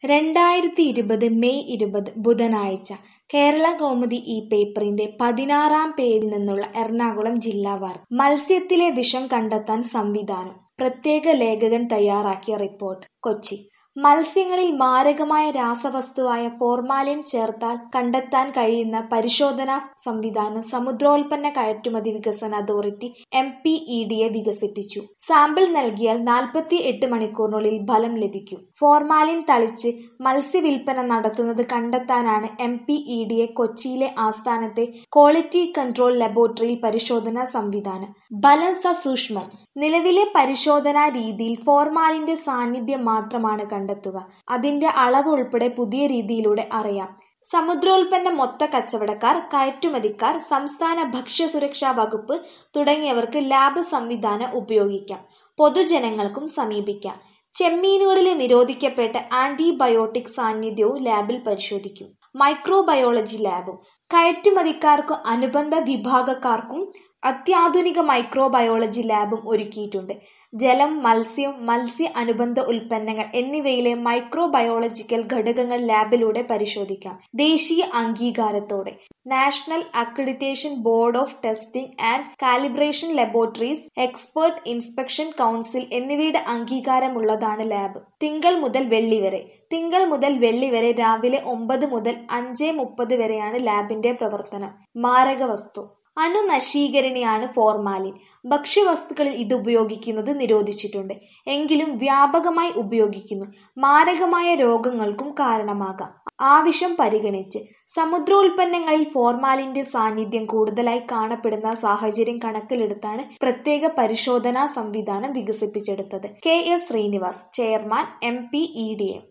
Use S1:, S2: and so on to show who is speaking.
S1: രണ്ടായിരത്തി ഇരുപത് മെയ് ഇരുപത് ബുധനാഴ്ച കേരളകൗമുദി ഈ പേപ്പറിന്റെ പതിനാറാം പേജിൽ നിന്നുള്ള എറണാകുളം ജില്ലാ വാർത്ത മത്സ്യത്തിലെ വിഷം കണ്ടെത്താൻ സംവിധാനം പ്രത്യേക ലേഖകൻ തയ്യാറാക്കിയ റിപ്പോർട്ട് കൊച്ചി മത്സ്യങ്ങളിൽ മാരകമായ രാസവസ്തുവായ ഫോർമാലിൻ ചേർത്താൽ കണ്ടെത്താൻ കഴിയുന്ന പരിശോധനാ സംവിധാനം സമുദ്രോൽപ്പന്ന കയറ്റുമതി വികസന അതോറിറ്റി എം പി ഇ ഡിയെ വികസിപ്പിച്ചു സാമ്പിൾ നൽകിയാൽ നാൽപ്പത്തി എട്ട് മണിക്കൂറിനുള്ളിൽ ഫലം ലഭിക്കും ഫോർമാലിൻ തളിച്ച് മത്സ്യവില്പന നടത്തുന്നത് കണ്ടെത്താനാണ് എം പി ഇ ഡിയെ കൊച്ചിയിലെ ആസ്ഥാനത്തെ ക്വാളിറ്റി കൺട്രോൾ ലബോറട്ടറിയിൽ പരിശോധനാ സംവിധാനം ഫലം സസൂക്ഷ്മം നിലവിലെ പരിശോധനാ രീതിയിൽ ഫോർമാലിന്റെ സാന്നിധ്യം മാത്രമാണ് കണ്ടെത്തുക അതിന്റെ അളവ് ഉൾപ്പെടെ പുതിയ രീതിയിലൂടെ അറിയാം സമുദ്രോൽപ്പന്ന മൊത്ത കച്ചവടക്കാർ കയറ്റുമതിക്കാർ സംസ്ഥാന ഭക്ഷ്യസുരക്ഷാ വകുപ്പ് തുടങ്ങിയവർക്ക് ലാബ് സംവിധാനം ഉപയോഗിക്കാം പൊതുജനങ്ങൾക്കും സമീപിക്കാം ചെമ്മീനുകളിലെ നിരോധിക്കപ്പെട്ട ആന്റിബയോട്ടിക് സാന്നിധ്യവും ലാബിൽ പരിശോധിക്കും മൈക്രോബയോളജി ലാബും കയറ്റുമതിക്കാർക്കും അനുബന്ധ വിഭാഗക്കാർക്കും അത്യാധുനിക മൈക്രോബയോളജി ലാബും ഒരുക്കിയിട്ടുണ്ട് ജലം മത്സ്യം മത്സ്യ അനുബന്ധ ഉൽപ്പന്നങ്ങൾ എന്നിവയിലെ മൈക്രോബയോളജിക്കൽ ഘടകങ്ങൾ ലാബിലൂടെ പരിശോധിക്കാം ദേശീയ അംഗീകാരത്തോടെ national accreditation board of testing and calibration laboratories export inspection council എന്നിവയുടെ അംഗീകാരമുള്ളതാണ് ലാബ് തിങ്കൾ മുതൽ വെള്ളി വരെ തിങ്കൾ മുതൽ വെള്ളി വരെ രാവിലെ ഒമ്പത് മുതൽ അഞ്ച് മുപ്പത് വരെയാണ് ലാബിന്റെ പ്രവർത്തനം മാരക വസ്തു അണുനശീകരണിയാണ് ഫോർമാലിൻ ഭക്ഷ്യവസ്തുക്കളിൽ ഇത് ഉപയോഗിക്കുന്നത് നിരോധിച്ചിട്ടുണ്ട് എങ്കിലും വ്യാപകമായി ഉപയോഗിക്കുന്നു മാരകമായ രോഗങ്ങൾക്കും കാരണമാകാം ആവശ്യം പരിഗണിച്ച് സമുദ്രോൽപ്പന്നങ്ങളിൽ ഫോർമാലിന്റെ സാന്നിധ്യം കൂടുതലായി കാണപ്പെടുന്ന സാഹചര്യം കണക്കിലെടുത്താണ് പ്രത്യേക പരിശോധനാ സംവിധാനം വികസിപ്പിച്ചെടുത്തത് K S Srinivas chairman M P E D M